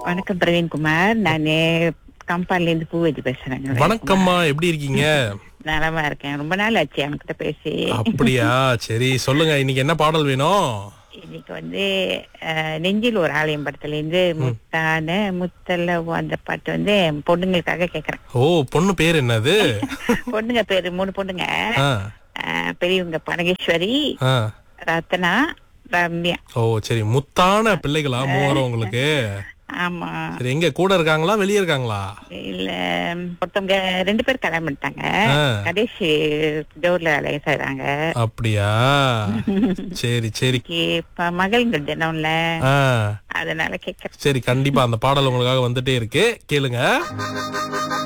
வணக்கம் பிரவீன்குமார் நான் கம்பான்ல இருந்து பூவதி பேசுறேங்க வணக்கம்மா எப்படி இருக்கீங்க நலமா இருக்கேன் ரொம்ப நாள் ஆச்சு அவன்கிட்ட பேசி அப்படியா சரி சொல்லுங்க இன்னைக்கு என்ன பாடல் வேணும் இன்னைக்கு வந்து அஹ், நெஞ்சில் ஒரு ஆலயம் படத்துல இருந்து முத்தான முத்தல்ல அந்த பாட்டு வந்து என் பொண்ணுங்களுக்காக கேக்குறேன் ஓ பொண்ணு பேர் என்னது பொண்ணுங்க பேரு மூணு பொண்ணுங்க ஆ, அஹ், பெரியவங்க பனகேஸ்வரி ஆ. ரத்னா ரம்யா ஓ சரி முத்தான பிள்ளைகளா மூவரும் உங்களுக்கு ஆமா சரி எங்க கூட இருக்காங்களா வெளியே இருக்காங்களா இல்ல ஒருத்தவங்க ரெண்டு பேர் கல்யாணம் பண்ணிட்டாங்க ஆ. கடைசி டோர்ல வேலையை செய்றாங்க அப்படியா சரி சரி இன்னைக்கு இப்ப மகள்கள் தினம்ல ஆ அதனால கேக்குறேன் சரி கண்டிப்பா அந்த பாடல் உங்களுக்காக வந்துட்டே இருக்கு கேளுங்க